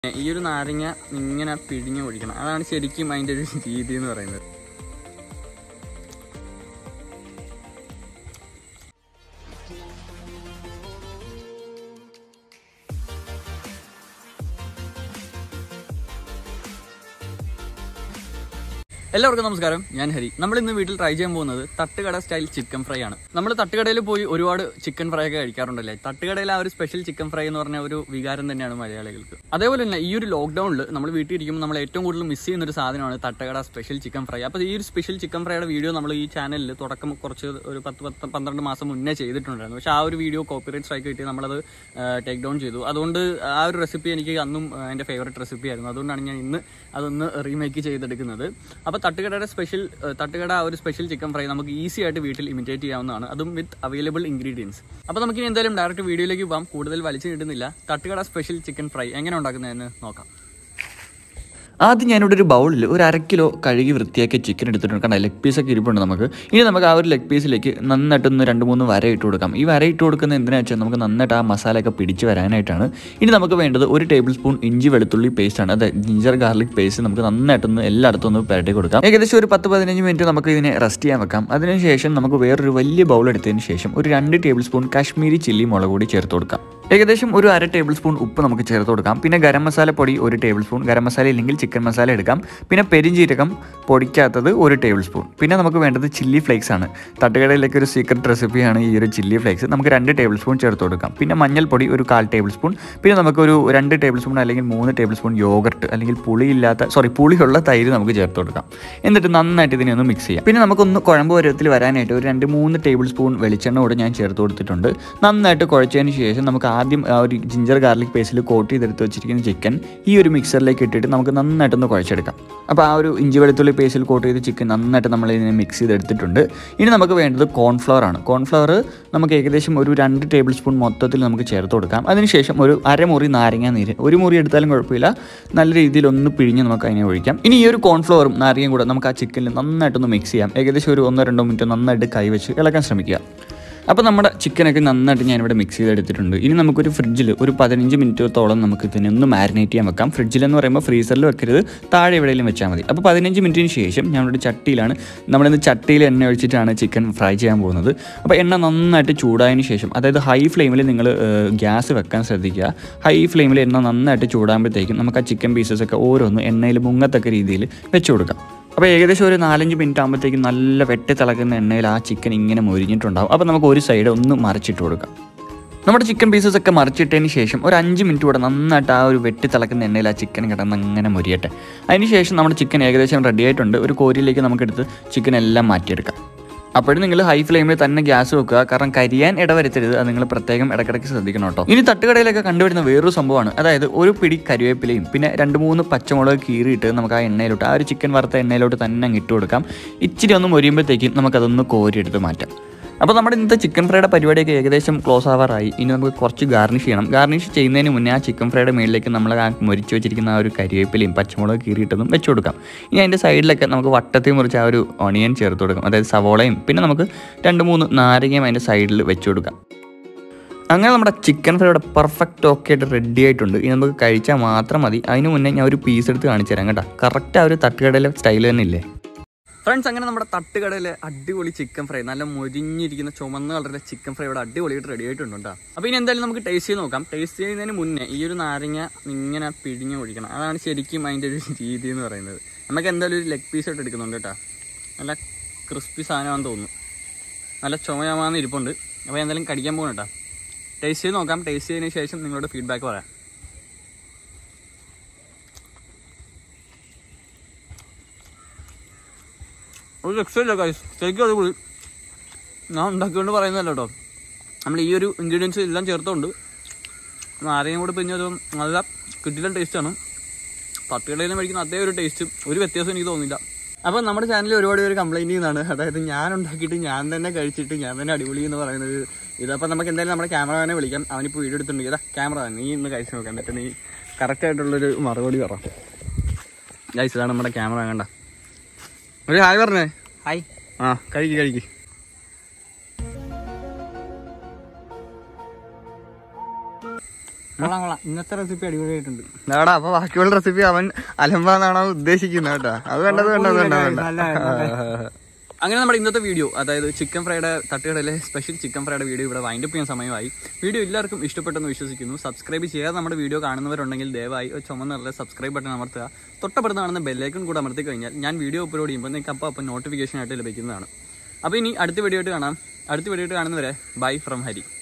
ഈ ഒരു നാരങ്ങ ഇങ്ങനെ പിഴിഞ്ഞ് ഒഴിക്കണം അതാണ് ശരിക്കും അതിൻ്റെ ഒരു രീതി എന്ന് പറയുന്നത് എല്ലാവർക്കും നമസ്കാരം ഞാൻ ഹരി നമ്മൾ ഇന്ന് വീട്ടിൽ ട്രൈ ചെയ്യാൻ പോകുന്നത് തട്ടുകട സ്റ്റൈൽ ചിക്കൻ ഫ്രൈ ആണ് നമ്മൾ തട്ടുകടയിൽ പോയി ഒരുപാട് ചിക്കൻ ഫ്രൈ ഒക്കെ കഴിക്കാറുണ്ടല്ലേ തട്ടുകടയിൽ ആ ഒരു സ്പെഷ്യൽ ചിക്കൻ ഫ്രൈ എന്ന് പറഞ്ഞ ഒരു വികാരം തന്നെയാണ് മലയാളികൾക്ക് അതേപോലെ തന്നെ ഈ ഒരു ലോക്ക്ഡൌണിൽ നമ്മൾ വീട്ടിൽ ഇരിക്കുമ്പോൾ നമ്മൾ ഏറ്റവും കൂടുതൽ മിസ് ചെയ്യുന്ന ഒരു സാധനമാണ് തട്ടുകട സ്പെഷ്യൽ ചിക്കൻ ഫ്രൈ അപ്പോൾ ഈ ഒരു സ്പെഷ്യൽ ചിക്കൻ ഫ്രൈയുടെ വീഡിയോ നമ്മൾ ഈ ചാനലിൽ തുടക്കം കുറച്ച് ഒരു പത്ത് പത്ത് പന്ത്രണ്ട് മാസം മുന്നേ ചെയ്തിട്ടുണ്ടായിരുന്നു പക്ഷേ ആ ഒരു വീഡിയോ കോപ്പിറൈറ്റ് സ്ട്രൈക്ക് കിട്ടി നമ്മളത് ടേക്ക് ഡൗൺ ചെയ്തു അതുകൊണ്ട് ആ ഒരു റെസിപ്പി എനിക്ക് അന്നും ആ, എൻ്റെ ഫേവറേറ്റ് റെസിപ്പി ആയിരുന്നു അതുകൊണ്ടാണ് ഞാൻ ഇന്ന് അതൊന്ന് റീമേക്ക് ചെയ്തെടുക്കുന്നത് അപ്പോൾ തട്ടുകടയുടെ സ്പെഷ്യൽ തട്ടുകട ആ ഒരു സ്പെഷ്യൽ ചിക്കൻ ഫ്രൈ നമുക്ക് ഈസി ആയിട്ട് വീട്ടിൽ ഇമിറ്റേറ്റ് ചെയ്യാവുന്നതാണ് അതും വിത്ത് അവൈലബിൾ ഇൻഗ്രീഡിയൻസ് അപ്പോൾ നമുക്ക് ഇനി എന്തായാലും ഡയറക്റ്റ് വീഡിയോയിലേക്ക് പോകാം കൂടുതൽ വലിച്ചു കിട്ടുന്നില്ല തട്ടുകട സ്പെഷ്യൽ ചിക്കൻ ഫ്രൈ എങ്ങനെ ഉണ്ടാക്കുന്നതെന്ന് നോക്കാം ആദ്യം ഞാനിവിടെ ഒരു ബൗളിൽ ഒരു അര കിലോ കഴുകി വൃത്തിയാക്കിയ ചിക്കൻ എടുത്തിട്ടുണ്ട് കാരണം ലെഗ് പീസൊക്കെ ഇരിപ്പുണ്ട് നമുക്ക് ഇനി നമുക്ക് ആ ഒരു ലെഗ് പീസിലേക്ക് നന്നായിട്ടൊന്ന് രണ്ട് മൂന്ന് വര ഇട്ട് കൊടുക്കാം ഈ വര ഇട്ട് കൊടുക്കുന്നത് എന്തിനാണെന്ന് വെച്ചാൽ നമുക്ക് നന്നായിട്ട് ആ മസാലയൊക്കെ പിടിച്ച് വരാനായിട്ടാണ് ഇനി നമുക്ക് വേണ്ടത് ഒരു ടേബിൾ സ്പൂൺ ഇഞ്ചി വെളുത്തുള്ളി പേസ്റ്റ് ആണ് അതായത് ജിഞ്ചർ ഗാർലിക് പേസ്റ്റ് നമുക്ക് നന്നായിട്ടൊന്ന് എല്ലായിടത്തും ഒന്ന് പുരട്ടി കൊടുക്കാം ഏകദേശം ഒരു പത്ത് പതിനഞ്ച് മിനിറ്റ് നമുക്ക് ഇതിനെ റെസ്റ്റ് ചെയ്യാൻ വെക്കാം അതിനുശേഷം നമുക്ക് വേറൊരു വലിയ ബൗൾ എടുത്തതിന് ശേഷം ഒരു രണ്ട് ടേബിൾ സ്പൂൺ കാശ്മീരി ചില്ലി മുളക് പൊടി ചേർത്ത് കൊടുക്കാം ഏകദേശം ഒരു അര ടേബിൾ സ്പൂൺ ഉപ്പ് നമുക്ക് ചേർത്ത് കൊടുക്കാം പിന്നെ ഗരം മസാല പൊടി ഒരു ടേബിൾ സ്പൂൺ ഗരം മസാല ഇല്ലെങ്കിൽ ചിക്കൻ മസാല എടുക്കാം പിന്നെ പെരിഞ്ജീരകം പൊടിക്കാത്തത് ഒരു ടേബിൾ സ്പൂൺ പിന്നെ നമുക്ക് വേണ്ടത് ചില്ലി ഫ്ലേക്സ് ആണ് തട്ടുകടയിലേക്ക് ഒരു സീക്രട്ട് റെസിപ്പിയാണ് ഈ ഒരു ചില്ലി ഫ്ലേക്സ് നമുക്ക് രണ്ട് ടേബിൾ സ്പൂൺ ചേർത്ത് കൊടുക്കാം പിന്നെ മഞ്ഞൾപ്പൊടി ഒരു കാൽ ടേബിൾ സ്പൂൺ പിന്നെ നമുക്കൊരു രണ്ട് ടേബിൾ സ്പൂൺ അല്ലെങ്കിൽ മൂന്ന് ടേബിൾ സ്പൂൺ യോഗർട്ട് അല്ലെങ്കിൽ പുളിയില്ലാത്ത സോറി പുളിയുള്ള തൈര് നമുക്ക് ചേർത്ത് കൊടുക്കാം എന്നിട്ട് നന്നായിട്ട് ഇതിനെ ഒന്ന് മിക്സ് ചെയ്യാം പിന്നെ നമുക്കൊന്ന് കുഴമ്പ് പരുവത്തിൽ വരാനായിട്ട് ഒരു രണ്ട് മൂന്ന് ടേബിൾ സ്പൂൺ വെളിച്ചെണ്ണ കൂടെ ഞാൻ ചേർത്ത് കൊടുത്തിട്ടുണ്ട് നന്നായിട്ട് കുഴച്ചതിന് ശേഷം നമുക്ക് ആദ്യം ആ ഒരു ജിഞ്ചർ ഗാർലിക് പേസ്റ്റിൽ കോട്ട് ചെയ്തെടുത്ത് വെച്ചിരിക്കുന്ന ചിക്കൻ ഈ ഒരു മിക്സറിലേക്ക് ഇട്ടിട്ട് നമുക്ക് നന്നായിട്ടൊന്ന് കുഴച്ചെടുക്കാം അപ്പോൾ ആ ഒരു ഇഞ്ചി വെളുത്തുള്ളി പേസ്റ്റിൽ കോട്ട് ചെയ്ത ചിക്കൻ നന്നായിട്ട് നമ്മൾ ഇതിനെ മിക്സ് ചെയ്തെടുത്തിട്ടുണ്ട് ഇനി നമുക്ക് വേണ്ടത് കോൺഫ്ലവർ ആണ് കോൺഫ്ലവർ നമുക്ക് ഏകദേശം ഒരു രണ്ട് ടേബിൾ സ്പൂൺ മൊത്തത്തിൽ നമുക്ക് ചേർത്ത് കൊടുക്കാം അതിനുശേഷം ഒരു അരമുറി നാരങ്ങ നീര് ഒരു മുറി എടുത്താലും കുഴപ്പമില്ല നല്ല രീതിയിൽ ഒന്ന് പിഴിഞ്ഞ് നമുക്ക് അതിനെ ഒഴിക്കാം ഇനി ഈ ഒരു കോൺഫ്ലവറും നാരങ്ങയും കൂടെ നമുക്ക് ആ ചിക്കനിൽ നന്നായിട്ടൊന്ന് മിക്സ് ചെയ്യാം ഏകദേശം ഒരു ഒന്നോ രണ്ടോ മിനിറ്റ് നന്നായിട്ട് കൈവച്ച് ഇളക്കാൻ ശ്രമിക്കുക അപ്പോൾ നമ്മുടെ ചിക്കനൊക്കെ നന്നായിട്ട് ഞാനിവിടെ മിക്സ് ചെയ്തെടുത്തിട്ടുണ്ട് ഇനി നമുക്കൊരു ഫ്രിഡ്ജിൽ ഒരു പതിനഞ്ച് മിനിറ്റത്തോളം നമുക്ക് ഇതിനെ ഒന്ന് മാരിനേറ്റ് ചെയ്യാൻ വെക്കാം ഫ്രിഡ്ജിൽ എന്ന് പറയുമ്പോൾ ഫ്രീസറിൽ വെക്കരുത് താഴെ എവിടെയെങ്കിലും വെച്ചാൽ മതി അപ്പോൾ പതിനഞ്ച് മിനിറ്റിന് ശേഷം ഞാനിവിടെ ചട്ടിയിലാണ് നമ്മളിന്ന് ചട്ടിയിൽ എണ്ണ ഒഴിച്ചിട്ടാണ് ചിക്കൻ ഫ്രൈ ചെയ്യാൻ പോകുന്നത് അപ്പോൾ എണ്ണ നന്നായിട്ട് ചൂടായതിന് ശേഷം അതായത് ഹൈ ഫ്ലെയിമിൽ നിങ്ങൾ ഗ്യാസ് വെക്കാൻ ശ്രദ്ധിക്കുക ഹൈ ഫ്ലെയിമിൽ എണ്ണ നന്നായിട്ട് ചൂടാകുമ്പോഴത്തേക്കും നമുക്ക് ആ ചിക്കൻ പീസസ് ഒക്കെ ഓരോന്ന് എണ്ണയിൽ മുങ്ങത്തക്ക രീതിയിൽ വെച്ച് കൊടുക്കാം അപ്പോൾ ഏകദേശം ഒരു നാലഞ്ച് മിനിറ്റ് ആകുമ്പോഴത്തേക്കും നല്ല വെട്ടി തിളക്കുന്ന എണ്ണയിൽ ആ ചിക്കൻ ഇങ്ങനെ മൊരിഞ്ഞിട്ടുണ്ടാവും അപ്പോൾ നമുക്ക് ഒരു സൈഡ് ഒന്ന് മറിച്ചിട്ട് കൊടുക്കാം നമ്മുടെ ചിക്കൻ പീസസ് ഒക്കെ മറിച്ചിട്ടതിന് ശേഷം ഒരു അഞ്ച് മിനിറ്റ് കൂടെ നന്നായിട്ട് ആ ഒരു വെട്ടി തിളക്കുന്ന എണ്ണയിൽ ആ ചിക്കൻ കിടന്ന് അങ്ങനെ മൊരിയട്ടെ അതിന് ശേഷം നമ്മുടെ ചിക്കൻ ഏകദേശം റെഡി ആയിട്ടുണ്ട് ഒരു കോരിയിലേക്ക് നമുക്കെടുത്ത് ചിക്കൻ എല്ലാം മാറ്റിയെടുക്കാം അപ്പോഴും നിങ്ങൾ ഹൈ ഫ്ലെയിമിൽ തന്നെ ഗ്യാസ് വെക്കുക കാരണം കരിയാൻ ഇടവരുത്തരുത് അത് നിങ്ങൾ പ്രത്യേകം ഇടയ്ക്കിടയ്ക്ക് ശ്രദ്ധിക്കണം കേട്ടോ ഇനി തട്ടുകടയിലൊക്കെ കണ്ടുവരുന്ന വേറൊരു സംഭവമാണ് അതായത് ഒരു പിടി കരിവേപ്പിലയും പിന്നെ രണ്ട് മൂന്ന് പച്ചമുളക് കീറിയിട്ട് നമുക്ക് ആ എണ്ണയിലോട്ട് ആ ഒരു ചിക്കൻ വറുത്ത എണ്ണയിലോട്ട് തന്നെ അങ്ങ് ഇട്ട് കൊടുക്കാം ഇച്ചിരി ഒന്ന് മൊരിയുമ്പോഴത്തേക്കും നമുക്കതൊന്ന് കോരിയെടുത്ത് മാറ്റാം അപ്പോൾ നമ്മുടെ ഇന്നത്തെ ചിക്കൻ ഫ്രൈയുടെ പരിപാടിയൊക്കെ ഏകദേശം ക്ലോസ് ആവാറായി ഇനി നമുക്ക് കുറച്ച് ഗാർണിഷ് ചെയ്യണം ഗാർണിഷ് ചെയ്യുന്നതിന് മുന്നേ ആ ചിക്കൻ ഫ്രൈയുടെ മേളിലേക്ക് നമ്മൾ ആ മുരിച്ച് വെച്ചിരിക്കുന്ന ആ ഒരു കരിവേപ്പിലയും പച്ചമുളക് കീറിയിട്ടതും വെച്ച് കൊടുക്കാം ഇനി അതിൻ്റെ സൈഡിലൊക്കെ നമുക്ക് വട്ടത്തിൽ മുറിച്ച് ആ ഒരു ഓണിയൻ ചേർത്ത് കൊടുക്കാം അതായത് സവോളയും പിന്നെ നമുക്ക് രണ്ട് മൂന്ന് നാരങ്ങയും അതിൻ്റെ സൈഡിൽ വെച്ച് കൊടുക്കാം അങ്ങനെ നമ്മുടെ ചിക്കൻ ഫ്രൈ ഇവിടെ പെർഫെക്റ്റ് ഓക്കെ ആയിട്ട് റെഡി ആയിട്ടുണ്ട് ഇനി നമുക്ക് കഴിച്ചാൽ മാത്രം മതി അതിന് മുന്നേ ഞാൻ ഒരു പീസ് എടുത്ത് കാണിച്ചു തരാം കേട്ടോ കറക്റ്റ് ആ ഒരു തട്ടുകടയിലെ സ്റ്റൈൽ തന്നെ ഇല്ലേ ഫ്രണ്ട്സ് അങ്ങനെ നമ്മുടെ തട്ടുകടയിലെ അടിപൊളി ചിക്കൻ ഫ്രൈ നല്ല മൊരിഞ്ഞിരിക്കുന്ന ചുമന്ന കളറിലെ ചിക്കൻ ഫ്രൈ ഇവിടെ അടിപൊളിയായിട്ട് റെഡി ആയിട്ടുണ്ട് കേട്ടോ അപ്പോൾ ഇനി എന്തായാലും നമുക്ക് ടേസ്റ്റ് ചെയ്ത് നോക്കാം ടേസ്റ്റ് ചെയ്യുന്നതിന് മുന്നേ ഈ ഒരു നാരങ്ങ ഇങ്ങനെ പിഴിഞ്ഞ് ഒഴിക്കണം അതാണ് ശരിക്കും അതിൻ്റെ ഒരു രീതി എന്ന് പറയുന്നത് നമുക്ക് എന്തായാലും ഒരു ലെഗ് പീസ് ആയിട്ട് എടുക്കുന്നുണ്ട് കേട്ടോ നല്ല ക്രിസ്പി സാധനമാണെന്ന് തോന്നുന്നു നല്ല ചുമയാമാന്ന് ഇരിപ്പുണ്ട് അപ്പോൾ എന്തായാലും കടിക്കാൻ പോകണം കേട്ടോ ടേസ്റ്റ് ചെയ്ത് നോക്കാം ടേസ്റ്റ് ചെയ്തതിന് ശേഷം നിങ്ങളോട് ഫീഡ്ബാക്ക് പറയാം ഒരു രക്ഷയില്ല കൈസ് ശരിക്കും അടിപൊളി ഞാൻ ഉണ്ടാക്കിക്കൊണ്ട് പറയുന്നതല്ല കേട്ടോ നമ്മൾ ഈ ഒരു ഇൻഗ്രീഡിയൻസ് എല്ലാം ചേർത്തുകൊണ്ട് നാരങ്ങ കൂടെ പിന്നെ ഒരു നല്ല കിട്ടില്ല ടേസ്റ്റാണ് തട്ടുകടയിൽ നിന്ന് മേടിക്കുന്ന അതേ ഒരു ടേസ്റ്റ് ഒരു വ്യത്യാസം എനിക്ക് തോന്നില്ല അപ്പോൾ നമ്മുടെ ചാനലിൽ ഒരുപാട് പേര് കംപ്ലൈൻറ്റ് ചെയ്യുന്നതാണ് അതായത് ഞാൻ ഉണ്ടാക്കിയിട്ട് ഞാൻ തന്നെ കഴിച്ചിട്ട് ഞാൻ തന്നെ അടിപൊളി എന്ന് പറയുന്നത് ഇതപ്പോൾ നമുക്ക് എന്തായാലും നമ്മുടെ ക്യാമറമാനെ വിളിക്കാം അവനിപ്പോൾ വീഡിയോ എടുത്തിട്ടുണ്ട് ഇതാ ക്യാമറ നീ ഇന്ന് കഴിച്ച് നോക്കാൻ എന്നിട്ട് നീ കറക്റ്റായിട്ടുള്ളൊരു മറുപടി പറ ഗൈസ് ഇതാണ് നമ്മുടെ ക്യാമറ കണ്ട ഒരു ഹായ് പറഞ്ഞേ ഹായ് ആ കഴിക്ക് കഴിക്ക് കൊള്ളാം കൊള്ളാം ഇന്നത്തെ റെസിപ്പി അടിപൊളിയായിട്ടുണ്ട് എടാ അപ്പൊ ബാക്കിയുള്ള റെസിപ്പി അവൻ അലമ്പാന്നാണ് ഉദ്ദേശിക്കുന്നത് കേട്ടോ അത് വേണ്ടത് വേണ്ടത് വേണ്ടത് നല്ല അങ്ങനെ നമ്മുടെ ഇന്നത്തെ വീഡിയോ അതായത് ചിക്കൻ ഫ്രൈഡ് തട്ടുകടയിലെ സ്പെഷ്യൽ ചിക്കൻ ഫ്രൈഡ് വീഡിയോ ഇവിടെ വൈൻഡപ്പ് ചെയ്യാൻ സമയമായി വീഡിയോ എല്ലാവർക്കും ഇഷ്ടപ്പെട്ടെന്ന് വിശ്വസിക്കുന്നു സബ്സ്ക്രൈബ് ചെയ്യാതെ നമ്മുടെ വീഡിയോ കാണുന്നവരുണ്ടെങ്കിൽ ദയവായി ഒരു ചുമന്നുള്ള സബ്സ്ക്രൈബ് ബട്ടൺ അമർത്തുക തൊട്ടപ്പുറത്ത് കാണുന്ന ബെല്ലൈക്കൺ കൂടെ അമർത്തി കഴിഞ്ഞാൽ ഞാൻ വീഡിയോ അപ്ലോഡ് ചെയ്യുമ്പോൾ നിങ്ങൾക്ക് അപ്പോൾ അപ്പോൾ നോട്ടിഫിക്കേഷൻ ആയിട്ട് ലഭിക്കുന്നതാണ് അപ്പോൾ ഇനി അടുത്ത വീഡിയോ ആയിട്ട് കാണാം അടുത്ത വീഡിയോ ആയിട്ട് കാണുന്നവരെ ബൈ ഫ്രം ഹരി